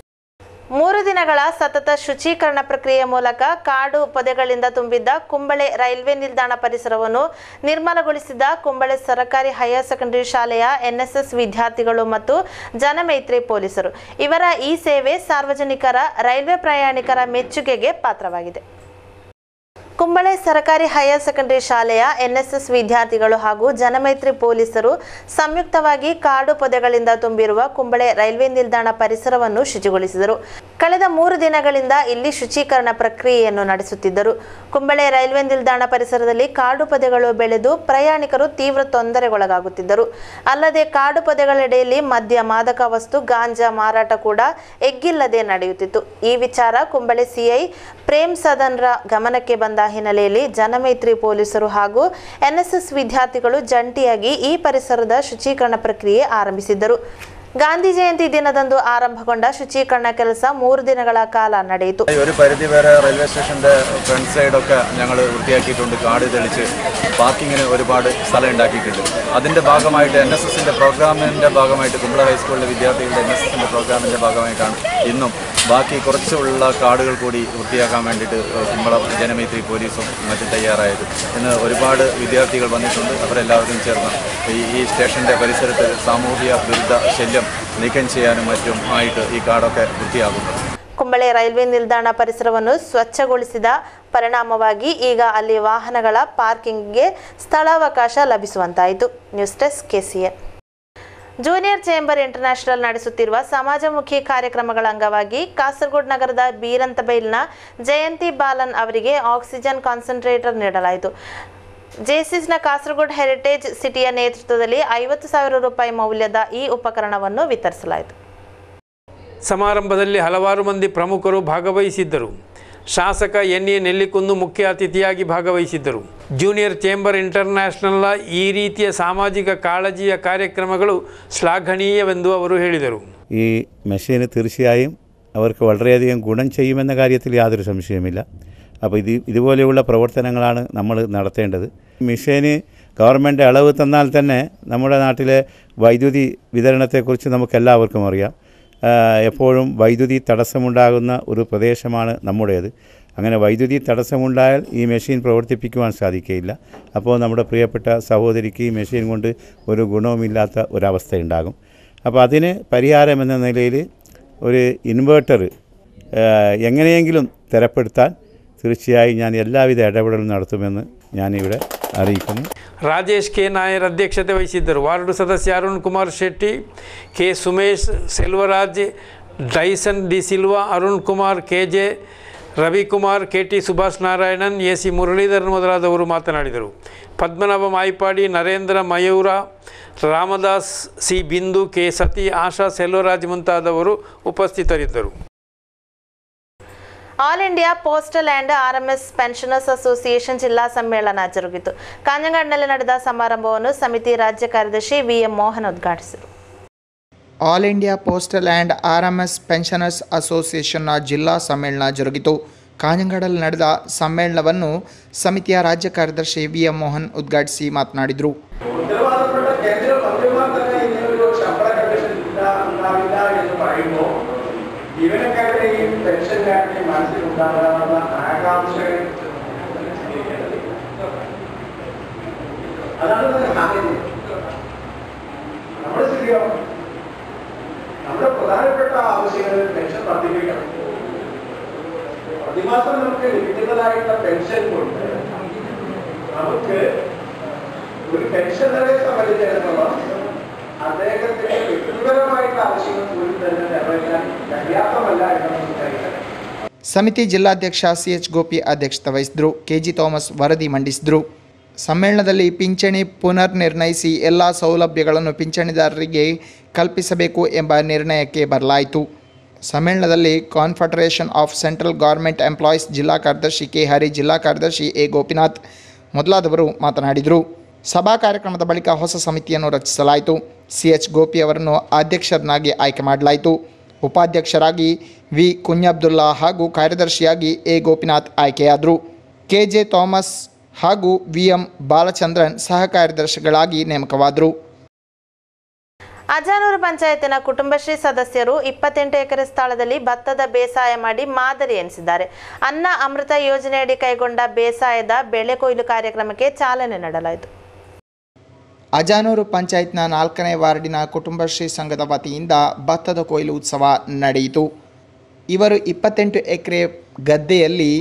ಮೂರು ದಿನಗಳ ಸತತ ಶುಚೀಕರಣ ಪ್ರಕ್ರಿಯೆ ಮೂಲಕ ಕಾಡು ಪೊದೆಗಳಿಂದ ತುಂಬಿದ್ದ ಕುಂಬಳೆ ರೈಲ್ವೆ ನಿಲ್ದಾಣ ಪರಿಸರವನ್ನು ನಿರ್ಮಲಗೊಳಿಸಿದ ಕುಂಬಳೆ ಸರ್ಕಾರಿ ಹೈಯರ್ ಸೆಕೆಂಡರಿ ಶಾಲೆಯ ಎನ್ಎಸ್ಎಸ್ ವಿದ್ಯಾರ್ಥಿಗಳು ಮತ್ತು ಜನಮೈತ್ರಿ ಪೊಲೀಸರು ಇವರ ಈ ಸೇವೆ ಸಾರ್ವಜನಿಕರ ರೈಲ್ವೆ ಪ್ರಯಾಣಿಕರ ಮೆಚ್ಚುಗೆಗೆ ಪಾತ್ರವಾಗಿದೆ ಕುಂಬಳೆ ಸರ್ಕಾರಿ ಹೈಯರ್ ಸೆಕೆಂಡರಿ ಶಾಲೆಯ ಎನ್ಎಸ್ಎಸ್ ವಿದ್ಯಾರ್ಥಿಗಳು ಹಾಗೂ ಜನಮೈತ್ರಿ ಪೊಲೀಸರು ಸಂಯುಕ್ತವಾಗಿ ಕಾಡು ಪೊದೆಗಳಿಂದ ತುಂಬಿರುವ ಕುಂಬಳೆ ರೈಲ್ವೆ ನಿಲ್ದಾಣ ಪರಿಸರವನ್ನು ಶುಚಿಗೊಳಿಸಿದರು ಕಳೆದ ಮೂರು ದಿನಗಳಿಂದ ಇಲ್ಲಿ ಶುಚೀಕರಣ ಪ್ರಕ್ರಿಯೆಯನ್ನು ನಡೆಸುತ್ತಿದ್ದರು ಕುಂಬಳೆ ರೈಲ್ವೆ ನಿಲ್ದಾಣ ಪರಿಸರದಲ್ಲಿ ಕಾಡು ಪೊದೆಗಳು ಬೆಳೆದು ಪ್ರಯಾಣಿಕರು ತೀವ್ರ ತೊಂದರೆಗೊಳಗಾಗುತ್ತಿದ್ದರು ಅಲ್ಲದೆ ಕಾಡು ಪೊದೆಗಳೆಡೆಯಲ್ಲಿ ಮದ್ಯ ಮಾದಕ ವಸ್ತು ಗಾಂಜಾ ಮಾರಾಟ ಕೂಡ ಎಗ್ಗಿಲ್ಲದೆ ನಡೆಯುತ್ತಿತ್ತು ಈ ವಿಚಾರ ಕುಂಬಳೆ ಸಿಐ ಪ್ರೇಮ್ ಸದನ್ರ ಗಮನಕ್ಕೆ ಬಂದ ಹಿನ್ನೆಲೆಯಲ್ಲಿ ಜನಮೈತ್ರಿ ಪೊಲೀಸರು ಹಾಗೂ ಎನ್ಎಸ್ಎಸ್ ವಿದ್ಯಾರ್ಥಿಗಳು ಜಂಟಿಯಾಗಿ ಈ ಪರಿಸರದ ಶುಚೀಕರಣ പ്രക്രിയ ആരംഭിಸಿದ್ದರು ഗാന്ധി ജയന്തി ദിനದಂದು ആരംഭಗೊಂಡ ശുചീകരണ ಕೆಲಸ മൂന്ന് ദിനಗಳ കാല ನಡೆಯಿತು ഒരു പരിധി വരെ റെയിൽവേ സ്റ്റേഷൻ്റെ ഫ്രണ്ട് സൈഡൊക്കെ ഞങ്ങൾ വൃത്തിയാക്കിയിട്ടുണ്ട് കാട് തെളിച്ച് പാർക്കിങ്ങിന് ഒരുപാട് സ്ഥലം ഉണ്ടാക്കിയിട്ടുണ്ട് അതിൻ്റെ ഭാഗമായിട്ട് എൻ എസ് എസിൻ്റെ പ്രോഗ്രാമിൻ്റെ ഭാഗമായിട്ട് കുമ്പള ഹൈസ്കൂളിലെ വിദ്യാർത്ഥികളുടെ എൻ എസ് എസിൻ്റെ പ്രോഗ്രാമിൻ്റെ ഭാഗമായിട്ടാണ് ഇന്നും ബാക്കി കുറച്ചുള്ള കാടുകൾ കൂടി വൃത്തിയാക്കാൻ വേണ്ടിയിട്ട് കുമ്പള ജനമൈത്രി പോലീസും മറ്റും തയ്യാറായത് ഇന്ന് ഒരുപാട് വിദ്യാർത്ഥികൾ വന്നിട്ടുണ്ട് അവരെല്ലാവരും ചേർന്ന് ഈ ഈ സ്റ്റേഷൻ്റെ പരിസരത്ത് സാമൂഹിക വിരുദ്ധ ശല്യം നീക്കം ചെയ്യാനും മറ്റും ആയിട്ട് ഈ കാടൊക്കെ വൃത്തിയാകുന്നത് ಕುಂಬಳೆ ರೈಲ್ವೆ ನಿಲ್ದಾಣ ಪರಿಸರವನ್ನು ಸ್ವಚ್ಛಗೊಳಿಸಿದ ಪರಿಣಾಮವಾಗಿ ಈಗ ಅಲ್ಲಿ ವಾಹನಗಳ ಪಾರ್ಕಿಂಗ್ಗೆ ಸ್ಥಳಾವಕಾಶ ಲಭಿಸುವಂತಾಯಿತು news desk KCN junior chamber international ನಡೆಸುತ್ತಿರುವ ಸಮಾಜಮುಖಿ ಕಾರ್ಯಕ್ರಮಗಳ ಅಂಗವಾಗಿ ಕಾಸರಗೋಡು ನಗರದ ಬೀರಂತಬೈಲ್ನ ಜಯಂತಿ ಬಾಲನ್ ಅವರಿಗೆ ಆಕ್ಸಿಜನ್ ಕಾನ್ಸಂಟ್ರೇಟರ್ ನೀಡಲಾಯಿತು ಜೇಸಿಸ್ನ ಕಾಸರಗೋಡು ಹೆರಿಟೇಜ್ ಸಿಟಿಯ ನೇತೃತ್ವದಲ್ಲಿ ಐವತ್ತು ಸಾವಿರ ರೂಪಾಯಿ ಮೌಲ್ಯದ ಈ ಉಪಕರಣವನ್ನು ವಿತರಿಸಲಾಯಿತು ಸಮಾರಂಭದಲ್ಲಿ ಹಲವಾರು ಮಂದಿ ಪ್ರಮುಖರು ಭಾಗವಹಿಸಿದ್ದರು ಶಾಸಕ ಎನ್ ಎ ನೆಲ್ಲಿಕುಂದು ಮುಖ್ಯ ಅತಿಥಿಯಾಗಿ ಭಾಗವಹಿಸಿದ್ದರು ಜೂನಿಯರ್ ಚೇಂಬರ್ ಇಂಟರ್ನ್ಯಾಷನಲ್ನ ಈ ರೀತಿಯ സാമാജിക കാളജിയ കാര്യക്രമಗಳು ശ്ലാഘനീയವೆಂದು ಅವರು ಹೇಳಿದರು ഈ മെഷീന് തീർച്ചയായും അവർക്ക് വളരെയധികം ഗുണം ചെയ്യുമെന്ന കാര്യത്തിൽ യാതൊരു സംശയവുമില്ല അപ്പോൾ ഇത് ഇതുപോലെയുള്ള പ്രവർത്തനങ്ങളാണ് നമ്മൾ നടത്തേണ്ടത് മെഷീന് ഗവൺമെൻറ് അളവ് തന്നാൽ തന്നെ നമ്മുടെ നാട്ടിലെ വൈദ്യുതി വിതരണത്തെക്കുറിച്ച് നമുക്കെല്ലാവർക്കും അറിയാം ആ, എപ്പോഴും വൈദ്യുതി തടസ്സമുണ്ടാകുന്ന ഒരു പ്രദേശമാണ് നമ്മുടേത് അങ്ങനെ വൈദ്യുതി തടസ്സമുണ്ടായാൽ ഈ മെഷീൻ പ്രവർത്തിപ്പിക്കുവാൻ സാധിക്കുകയില്ല അപ്പോൾ നമ്മുടെ പ്രിയപ്പെട്ട സഹോദരിക്ക് ഈ മെഷീൻ കൊണ്ട് ഒരു ഗുണവുമില്ലാത്ത ഒരവസ്ഥയുണ്ടാകും അപ്പോൾ അതിന് പരിഹാരമെന്ന നിലയിൽ ഒരു ഇൻവേർട്ടർ എങ്ങനെയെങ്കിലും തരപ്പെടുത്താൻ തീർച്ചയായും ഞാൻ എല്ലാവിധ ഇടപെടലും നടത്തുമെന്ന് ഞാനിവിടെ അറിയിക്കുന്നു ರಾಜೇಶ್ ಕೆ ನಾಯರ್ ಅಧ್ಯಕ್ಷತೆ ವಹಿಸಿದ್ದರು ವಾರ್ಡು ಸದಸ್ಯ Arun Kumar Shetty K Sumesh Selvaraj Dyson D Silva Arun Kumar K J Ravikumar K T Subhash Narayanan A C Muralidhar ಮೊದಲಾದವರು ಮಾತನಾಡಿದರು ಪದ್ಮನಾಭ ಮಾಯಿಪಾಡಿ ನರೇಂದ್ರ ಮಯೂರ ರಾಮದಾಸ್ ಸಿ ಬಿಂದು ಕೆ ಸತಿ ಆಶಾ ಸೆಲ್ವರಾಜ್ ಮುಂತಾದವರು ಉಪಸ್ಥಿತರಿದ್ದರು all India postal and R M S pensioners association ಜಿಲ್ಲಾ ಸಮ್ಮೇಳನ ಜರುಗಿತು ಕಾಂಜಂಗಾಡ್ನಲ್ಲಿ ನಡೆದ ಸಮಾರಂಭವನ್ನು ಸಮಿತಿ ರಾಜ್ಯ ಕಾರ್ಯದರ್ಶಿ ವಿ ಎಂ ಮೋಹನ್ ಉದ್ಘಾಟಿಸಿದರು all India postal and R M S pensioners ಅಸೋಸಿಯೇಷನ್ನ ಜಿಲ್ಲಾ ಸಮ್ಮೇಳನ ಜರುಗಿತು ಕಾಂಜಂಗಾಡಲ್ಲಿ ನಡೆದ ಸಮ್ಮೇಳನವನ್ನು ಸಮಿತಿಯ ರಾಜ್ಯ ಕಾರ್ಯದರ್ಶಿ ವಿ ಎಂ ಮೋಹನ್ ಉದ್ಘಾಟಿಸಿ ಮಾತನಾಡಿದರು ഉത്തരവാദപ്പെട്ട കേന്ദ്ര മന്ത്രിമാർ തന്നെ ഇങ്ങനൊരു ശമ്പള കമ്മീഷൻ ഇല്ല ഉണ്ടാവില്ല എന്ന് പറയുമ്പോൾ ജീവനക്കാരുടെയും പെൻഷൻകാരുടെയും മനസ്സിലുണ്ടാകാവുന്ന ആകാംക്ഷകൾ അതാണ് ഇതിന്റെ സാഹചര്യം നമ്മുടെ സ്ഥിതിയോ നമ്മുടെ പ്രധാനപ്പെട്ട ആവശ്യങ്ങൾ പെൻഷൻ വർദ്ധിപ്പിക്കണം പ്രതിമാസം നമുക്ക് ലഭിക്കുന്നതായിട്ടുള്ള പെൻഷൻ കൊണ്ട് നമുക്ക് ഒരു പെൻഷനറെ സംബന്ധിച്ചിടത്തോളം അദ്ദേഹത്തിന്റെ വ്യക്തിപരമായിട്ടുള്ള ആവശ്യങ്ങൾ പോലും തന്നെ നിറവേറ്റാൻ പര്യാപ്തമല്ല എന്ന് നമുക്ക് കരുതാം ಸಮಿತಿ ಜಿಲ್ಲಾಧ್ಯಕ್ಷ ಸಿ ಎಚ್ ಗೋಪಿ ಅಧ್ಯಕ್ಷತೆ ವಹಿಸಿದರು ಕೆ ಜಿ ಥಾಮಸ್ ವರದಿ ಮಂಡಿಸಿದರು ಸಮ್ಮೇಳನದಲ್ಲಿ ಪಿಂಚಣಿ ಪುನರ್ ನಿರ್ಣಯಿಸಿ ಎಲ್ಲ ಸೌಲಭ್ಯಗಳನ್ನು ಪಿಂಚಣಿದಾರರಿಗೆ ಕಲ್ಪಿಸಬೇಕು ಎಂಬ ನಿರ್ಣಯಕ್ಕೆ ಬರಲಾಯಿತು ಸಮ್ಮೇಳನದಲ್ಲಿ confederation of central government employees ಜಿಲ್ಲಾ ಕಾರ್ಯದರ್ಶಿ ಕೆ ಹರಿ ಜಿಲ್ಲಾ ಕಾರ್ಯದರ್ಶಿ ಎ ಗೋಪಿನಾಥ್ ಮೊದಲಾದವರು ಮಾತನಾಡಿದರು ಸಭಾ ಕಾರ್ಯಕ್ರಮದ ಬಳಿಕ ಹೊಸ ಸಮಿತಿಯನ್ನು ರಚಿಸಲಾಯಿತು ಸಿ ಎಚ್ ಗೋಪಿ ಅವರನ್ನು ಅಧ್ಯಕ್ಷರನ್ನಾಗಿ ಆಯ್ಕೆ ಮಾಡಲಾಯಿತು ಉಪಾಧ್ಯಕ್ಷರಾಗಿ ವಿ ಕುഞ്ഞബ്ದುಲ್ಲಾ ಹಾಗೂ ಕಾರ್ಯದರ್ಶಿಯಾಗಿ ಎ ಗೋಪಿನಾಥ್ ಆಯ್ಕೆಯಾದರು ಕೆ ಜೆ ಥಾಮಸ್ ಹಾಗೂ ವಿ ಎಂ ಬಾಲಚಂದ್ರನ್ ಸಹ ಕಾರ್ಯದರ್ಶಿಗಳಾಗಿ ನೇಮಕವಾದರು ಅಜಾನೂರು ಪಂಚಾಯತಿನ ಕುಟುಂಬಶ್ರೀ ಸದಸ್ಯರು ಇಪ್ಪತ್ತೆಂಟು ಎಕರೆ ಸ್ಥಳದಲ್ಲಿ ಭತ್ತದ ಬೇಸಾಯ ಮಾಡಿ ಮಾದರಿ ಎನಿಸಿದ್ದಾರೆ ಅನ್ನ ಅಮೃತ ಯೋಜನೆಯಡಿ ಕೈಗೊಂಡ ಬೇಸಾಯದ ಬೆಳೆ ಕೊಯ್ಲು ಕಾರ್ಯಕ್ರಮಕ್ಕೆ ಚಾಲನೆ ನೀಡಲಾಯಿತು ಅಜಾನೂರು ಪಂಚಾಯತ್ನ ನಾಲ್ಕನೇ ವಾರ್ಡಿನ ಕುಟುಂಬಶ್ರೀ ಸಂಘದ ವತಿಯಿಂದ ಭತ್ತದ ಕೊಯ್ಲು ಉತ್ಸವ ನಡೆಯಿತು ಇವರು ಇಪ್ಪತ್ತೆಂಟು ಎಕರೆ ಗದ್ದೆಯಲ್ಲಿ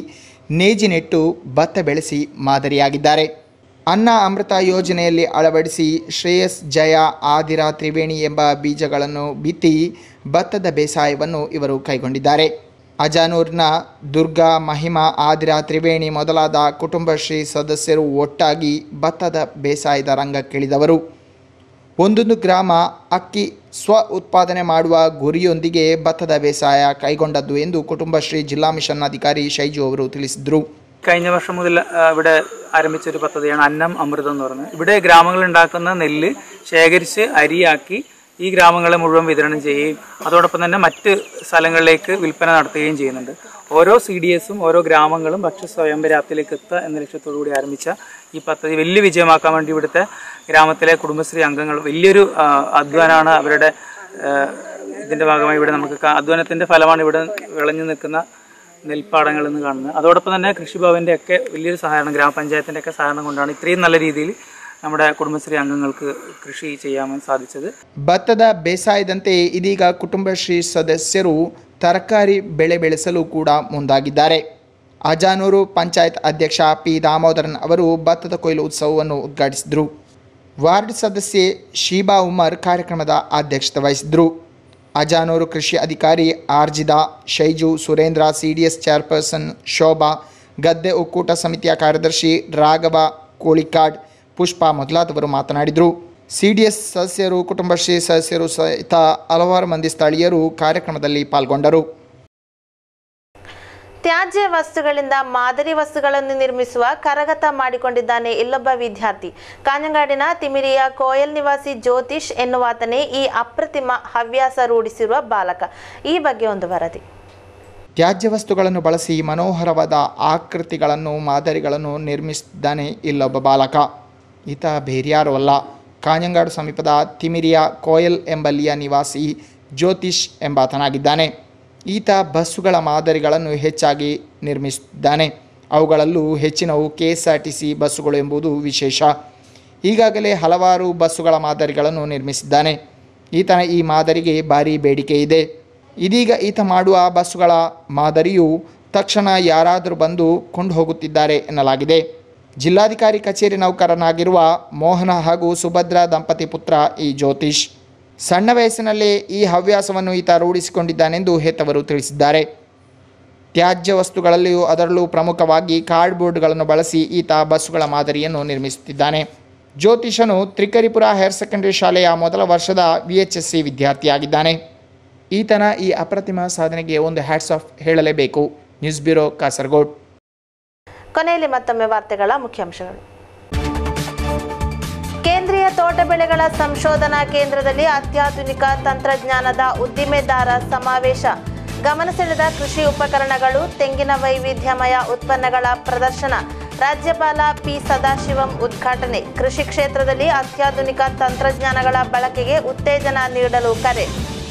ನೇಜಿನೆಟ್ಟು ಭತ್ತ ಬೆಳೆಸಿ ಮಾದರಿಯಾಗಿದ್ದಾರೆ ಅನ್ನ ಅಮೃತ ಯೋಜನೆಯಲ್ಲಿ ಅಳವಡಿಸಿ ಶ್ರೇಯಸ್ ಜಯ ಆದಿರ ತ್ರಿವೇಣಿ ಎಂಬ ಬೀಜಗಳನ್ನು ಬಿತ್ತಿ ಭತ್ತದ ಬೇಸಾಯವನ್ನು ಇವರು ಕೈಗೊಂಡಿದ್ದಾರೆ ಅಜಾನೂರ್ನ ದುರ್ಗಾ ಮಹಿಮಾ ಆದಿರ ತ್ರಿವೇಣಿ ಮೊದಲಾದ ಕುಟುಂಬಶ್ರೀ ಸದಸ್ಯರು ಒಟ್ಟಾಗಿ ಭತ್ತದ ಬೇಸಾಯದ ರಂಗಕ್ಕಿಳಿದವರು ಒಂದೊಂದು ಗ್ರಾಮ ಅಕ್ಕಿ ಸ್ವ ಉತ್ಪಾದನೆ ಮಾಡುವ ಗುರಿಯೊಂದಿಗೆ ഭത്തದ ಬೇಸಾಯ കൈകൊണ്ടದ್ದು ಎಂದು കുടുംബശ്രീ ജില്ലാ മിഷൻ അധികാരി ഷൈജു ಅವರು ತಿಳಿಸಿದರು കഴിഞ്ഞ വർഷം മുതൽ ആ, ഇവിടെ ആരംഭിച്ച ഒരു പദ്ധതിയാണ് അന്നം അമൃതം എന്ന് പറയുന്നത് ഇവിടെ ഗ്രാമങ്ങളിൽ ഉണ്ടാക്കുന്ന നെല്ല് ശേഖരിച്ച് അരിയാക്കി ഈ ഗ്രാമങ്ങളെ മുഴുവൻ വിതരണം ചെയ്യുകയും അതോടൊപ്പം തന്നെ മറ്റ് സ്ഥലങ്ങളിലേക്ക് വിൽപ്പന നടത്തുകയും ചെയ്യുന്നുണ്ട് ഓരോ സി ഡി എസും ഓരോ ഗ്രാമങ്ങളും ഭക്ഷ്യ സ്വയം പര്യാപ്തിയിലേക്ക് എത്തുക എന്ന ലക്ഷ്യത്തോടു കൂടി ആരംഭിച്ച ഈ പദ്ധതി വലിയ വിജയമാക്കാൻ വേണ്ടി ഇവിടുത്തെ ഗ്രാമത്തിലെ കുടുംബശ്രീ അംഗങ്ങൾ വലിയൊരു ആ, അധ്വാനമാണ് അവരുടെ ആ, ഇതിന്റെ ഭാഗമായി ഇവിടെ നമുക്ക് കാ- അധ്വാനത്തിന്റെ ഫലമാണ് ഇവിടെ വിളഞ്ഞു നിൽക്കുന്ന നെൽപ്പാടങ്ങൾ എന്ന് കാണുന്നത് അതോടൊപ്പം തന്നെ കൃഷിഭവന്റെ ഒക്കെ വലിയൊരു സഹകരണം ഗ്രാമപഞ്ചായത്തിന്റെ ഒക്കെ സഹകരണം കൊണ്ടാണ് ഇത്രയും നല്ല രീതിയിൽ നമ്മുടെ കുടുംബശ്രീ അംഗങ്ങൾക്ക് കൃഷി ചെയ്യാൻ സാധിച്ചത് ಭತ್ತದ ಬೇಸಾಯದಂತೆ ಇದೀಗ ಕುಟುಂಬಶ್ರೀ ಸದಸ್ಯರು ತರಕಾರಿ ಬೆಳೆ ಬೆಳೆಸಲು ಕೂಡ ಮುಂದಾಗಿದ್ದಾರೆ ಅಜಾನೂರು ಪಂಚಾಯತ್ ಅಧ್ಯಕ್ಷ ಪಿ ದಾಮೋದರನ್ ಅವರು ಭತ್ತದ ಕೊಯ್ಲು ಉತ್ಸವವನ್ನು ಉದ್ಘಾಟಿಸಿದರು ವಾರ್ಡ್ ಸದಸ್ಯೆ ಶೀಬಾ ಉಮರ್ ಕಾರ್ಯಕ್ರಮದ ಅಧ್ಯಕ್ಷತೆ ವಹಿಸಿದರು ಅಜಾನೂರು ಕೃಷಿ ಅಧಿಕಾರಿ ಆರ್ಜಿದಾ ಶೈಜು ಸುರೇಂದ್ರ ಸಿಡಿಎಸ್ ಚೇರ್ಪರ್ಸನ್ ಶೋಭಾ ಗದ್ದೆ ಒಕ್ಕೂಟ ಸಮಿತಿಯ ಕಾರ್ಯದರ್ಶಿ ರಾಘವ ಕೋಳಿಕಾಡ್ ಪುಷ್ಪ ಮೊದಲಾದವರು ಮಾತನಾಡಿದರು ಸಿಡಿಎಸ್ ಸದಸ್ಯರು ಕುಟುಂಬಶ್ರೀ ಸದಸ್ಯರು ಸಹಿತ ಹಲವಾರು ಮಂದಿ ಸ್ಥಳೀಯರು ಕಾರ್ಯಕ್ರಮದಲ್ಲಿ ಪಾಲ್ಗೊಂಡರು ತ್ಯಾಜ್ಯ ವಸ್ತುಗಳಿಂದ ಮಾದರಿ ವಸ್ತುಗಳನ್ನು ನಿರ್ಮಿಸುವ ಕರಗತ ಮಾಡಿಕೊಂಡಿದ್ದಾನೆ ಇಲ್ಲೊಬ್ಬ ವಿದ್ಯಾರ್ಥಿ ಕಾഞ്ഞങ്ങാಡಿನ ತಿಮಿರಿಯ ಕೋಯಲ್ ನಿವಾಸಿ ಜ್ಯೋತಿಷ್ ಎನ್ನುವಾತನೇ ಈ ಅಪ್ರತಿಮ ಹವ್ಯಾಸ ರೂಢಿಸಿರುವ ಬಾಲಕ ಈ ಬಗ್ಗೆ ಒಂದು ವರದಿ ತ್ಯಾಜ್ಯ ವಸ್ತುಗಳನ್ನು ಬಳಸಿ ಮನೋಹರವಾದ ಆಕೃತಿಗಳನ್ನು ಮಾದರಿಗಳನ್ನು ನಿರ್ಮಿಸಿದ್ದಾನೆ ಇಲ್ಲೊಬ್ಬ ಬಾಲಕ ಈತ ಬೇರ್ಯಾರೂ ಅಲ್ಲ ಕಾഞ്ഞങ്ങാಡು ಸಮೀಪದ ತಿಮಿರಿಯ ಕೋಯಲ್ ಎಂಬಲ್ಲಿಯ ನಿವಾಸಿ ಜ್ಯೋತಿಷ್ ಎಂಬಾತನಾಗಿದ್ದಾನೆ ಈತ ಬಸ್ಸುಗಳ ಮಾದರಿಗಳನ್ನು ಹೆಚ್ಚಾಗಿ ನಿರ್ಮಿಸುತ್ತಿದ್ದಾನೆ ಅವುಗಳಲ್ಲೂ ಹೆಚ್ಚಿನವು K S R T C ಬಸ್ಸುಗಳು ಎಂಬುದು ವಿಶೇಷ ಈಗಾಗಲೇ ಹಲವಾರು ಬಸ್ಸುಗಳ ಮಾದರಿಗಳನ್ನು ನಿರ್ಮಿಸಿದ್ದಾನೆ ಈತನ ಈ ಮಾದರಿಗೆ ಭಾರಿ ಬೇಡಿಕೆ ಇದೆ ಇದೀಗ ಈತ ಮಾಡುವ ಬಸ್ಸುಗಳ ಮಾದರಿಯು ತಕ್ಷಣ ಯಾರಾದರೂ ಬಂದು ಕೊಂಡು ಹೋಗುತ್ತಿದ್ದಾರೆ ಎನ್ನಲಾಗಿದೆ ಜಿಲ್ಲಾಧಿಕಾರಿ ಕಚೇರಿ ನೌಕರನಾಗಿರುವ ಮೋಹನ ಹಾಗೂ ಸುಭದ್ರಾ ದಂಪತಿ ಪುತ್ರ ಈ ಜ್ಯೋತಿಷ್ ಸಣ್ಣ ವಯಸ್ಸಿನಲ್ಲೇ ಈ ಹವ್ಯಾಸವನ್ನು ಈತ ರೂಢಿಸಿಕೊಂಡಿದ್ದಾನೆಂದು ಹೆತ್ತವರು ತಿಳಿಸಿದ್ದಾರೆ ತ್ಯಾಜ್ಯ ವಸ್ತುಗಳಲ್ಲಿಯೂ ಅದರಲ್ಲೂ ಪ್ರಮುಖವಾಗಿ ಕಾರ್ಡ್ಬೋರ್ಡ್ಗಳನ್ನು ಬಳಸಿ ಈತ ಬಸ್ಸುಗಳ ಮಾದರಿಯನ್ನು ನಿರ್ಮಿಸುತ್ತಿದ್ದಾನೆ ಜ್ಯೋತಿಷನು ತ್ರಿಕರಿಪುರ ಹೈಯರ್ ಸೆಕೆಂಡರಿ ಶಾಲೆಯ ಮೊದಲ ವರ್ಷದ ವಿ ಎಚ್ ಎಸ್ ಸಿ ವಿದ್ಯಾರ್ಥಿಯಾಗಿದ್ದಾನೆ ಈತನ ಈ ಅಪ್ರತಿಮ ಸಾಧನೆಗೆ ಒಂದು ಹ್ಯಾಟ್ಸ್ ಆಫ್ ಹೇಳಲೇಬೇಕು ನ್ಯೂಸ್ ಬ್ಯೂರೋ ಕಾಸರಗೋಡ್ ಕೊನೆಯಲ್ಲಿ ಮತ್ತೊಮ್ಮೆ ವಾರ್ತೆಗಳ ಮುಖ್ಯಾಂಶಗಳು ಕೇಂದ್ರೀಯ ತೋಟ ಬೆಳೆಗಳ ಸಂಶೋಧನಾ ಕೇಂದ್ರದಲ್ಲಿ ಅತ್ಯಾಧುನಿಕ ತಂತ್ರಜ್ಞಾನದ ಉದ್ದಿಮೆದಾರ ಸಮಾವೇಶ ಗಮನ ಸೆಳೆದ ಕೃಷಿ ಉಪಕರಣಗಳು ತೆಂಗಿನ ವೈವಿಧ್ಯಮಯ ಉತ್ಪನ್ನಗಳ ಪ್ರದರ್ಶನ ರಾಜ್ಯಪಾಲ ಪಿ ಸದಾಶಿವಂ ಉದ್ಘಾಟನೆ ಕೃಷಿ ಕ್ಷೇತ್ರದಲ್ಲಿ ಅತ್ಯಾಧುನಿಕ ತಂತ್ರಜ್ಞಾನಗಳ ಬಳಕೆಗೆ ಉತ್ತೇಜನ ನೀಡಲು ಕರೆ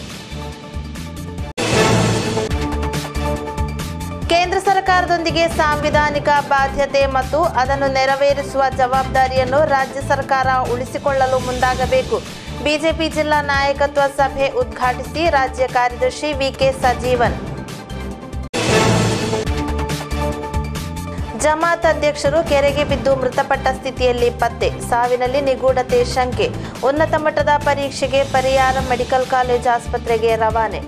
ಕೇಂದ್ರ ಸರ್ಕಾರದೊಂದಿಗೆ ಸಾಂವಿಧಾನಿಕ ಬಾಧ್ಯತೆ ಮತ್ತು ಅದನ್ನು ನೆರವೇರಿಸುವ ಜವಾಬ್ದಾರಿಯನ್ನು ರಾಜ್ಯ ಸರ್ಕಾರ ಉಳಿಸಿಕೊಳ್ಳಲು ಮುಂದಾಗಬೇಕು ಬಿಜೆಪಿ ಜಿಲ್ಲಾ ನಾಯಕತ್ವ ಸಭೆ ಉದ್ಘಾಟಿಸಿ ರಾಜ್ಯ ಕಾರ್ಯದರ್ಶಿ ವಿಕೆ ಸಜೀವನ್ ಜಮಾತ್ ಅಧ್ಯಕ್ಷರು ಕೆರೆಗೆ ಬಿದ್ದು ಮೃತಪಟ್ಟ ಸ್ಥಿತಿಯಲ್ಲಿ ಪತ್ತೆ ಸಾವಿನಲ್ಲಿ ನಿಗೂಢತೆ ಶಂಕೆ ಉನ್ನತ ಮಟ್ಟದ ಪರೀಕ್ಷೆಗೆ ಪರಿಯಾರ ಮೆಡಿಕಲ್ ಕಾಲೇಜ್ ಆಸ್ಪತ್ರೆಗೆ ರವಾನೆ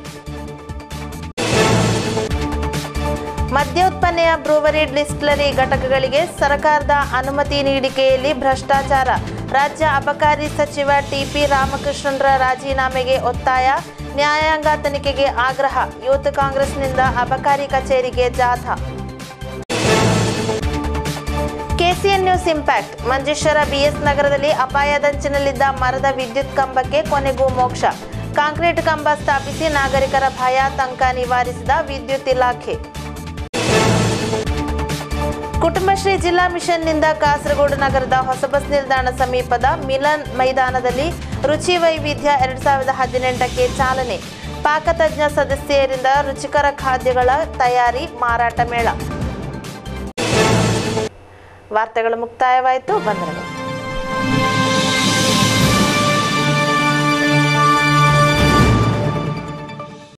ಮದ್ಯೋತ್ಪನ್ನೆಯ ಬ್ರೂವರಿ ಡಿಸ್ಟಿಲರಿ ಘಟಕಗಳಿಗೆ ಸರ್ಕಾರದ ಅನುಮತಿ ನೀಡಿಕೆಯಲ್ಲಿ ಭ್ರಷ್ಟಾಚಾರ ರಾಜ್ಯ ಅಬಕಾರಿ ಸಚಿವ ಟಿಪಿ ರಾಮಕೃಷ್ಣನ್ರ ರಾಜೀನಾಮೆಗೆ ಒತ್ತಾಯ ನ್ಯಾಯಾಂಗ ತನಿಖೆಗೆ ಆಗ್ರಹ ಯೂತ್ ಕಾಂಗ್ರೆಸ್ನಿಂದ ಅಬಕಾರಿ ಕಚೇರಿಗೆ ಜಾಥಾ KCN news impact Manjeshwar BS ನಗರದಲ್ಲಿ ಅಪಾಯದಂಚಿನಲ್ಲಿದ್ದ ಮರದ ವಿದ್ಯುತ್ ಕಂಬಕ್ಕೆ ಕೊನೆಗೂ ಮೋಕ್ಷ ಕಾಂಕ್ರೀಟ್ ಕಂಬ ಸ್ಥಾಪಿಸಿ ನಾಗರಿಕರ ಭಯಾತಂಕ ನಿವಾರಿಸಿದ ವಿದ್ಯುತ್ ಇಲಾಖೆ ಕುಟುಂಬಶ್ರೀ ಜಿಲ್ಲಾ ಮಿಷನ್ನಿಂದ ಕಾಸರಗೋಡು ನಗರದ ಹೊಸ ಬಸ್ ನಿಲ್ದಾಣ ಸಮೀಪದ ಮಿಲನ್ ಮೈದಾನದಲ್ಲಿ ರುಚಿ ವೈವಿಧ್ಯ ಎರಡ್ ಸಾವಿರದ ಹದಿನೆಂಟಕ್ಕೆ ಚಾಲನೆ ಪಾಕತಜ್ಞ ಸದಸ್ಯರಿಂದ ರುಚಿಕರ ಖಾದ್ಯಗಳ ತಯಾರಿ ಮಾರಾಟ ಮೇಳ ವಾರ್ತೆಗಳು ಮುಕ್ತಾಯವಾಯಿತು ಬಂಧನಗಳು